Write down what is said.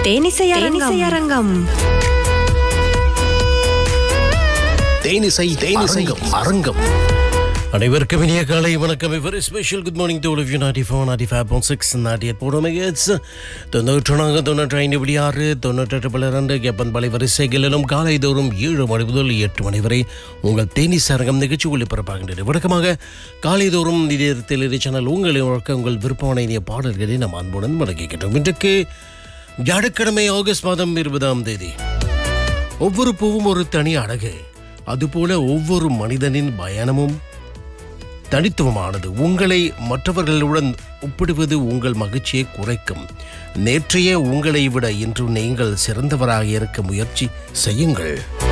தேனிசை அரங்கம் தேனிசை தேனிசை அரங்கம் அனைவருக்கும் இனிய காலை வணக்கம் very special good morning to all of you ninety four ninety five point six ninety eight போட மெகட்ஸ் தொண்ணூற்று நான்கு தொண்ணூற்றி ஐந்து இப்படி ஆறு தொண்ணூற்றெட்டு பல ரெண்டு கேப்பன் பலை வரிசைகளிலும் காலை தோறும் ஏழு மணி முதல் எட்டு மணி வரை உங்கள் தேனிஸ் அரங்கம் நிகழ்ச்சி ஒளிபரப்பாகின்றது வழக்கமாக காலை தோறும் நேரத்தில் இரு சேனல் உங்களை வழக்க உங்கள் விருப்பமான இனிய பாடல்களை நாம் அன்புடன் வழங்கிக்கிட்டோம் இன்றைக்கு வியாழக்கிழமை ஆகஸ்ட் மாதம் இருபதாம் தேதி ஒவ்வொரு பூவும் ஒரு தனி அழகு அதுபோல ஒவ்வொரு மனிதனின் பயணமும் தனித்துவமானது உங்களை மற்றவர்களுடன் ஒப்பிடுவது உங்கள் மகிழ்ச்சியை குறைக்கும் நேற்றைய உங்களை விட இன்று நீங்கள் சிறந்தவராக இருக்க முயற்சி செய்யுங்கள்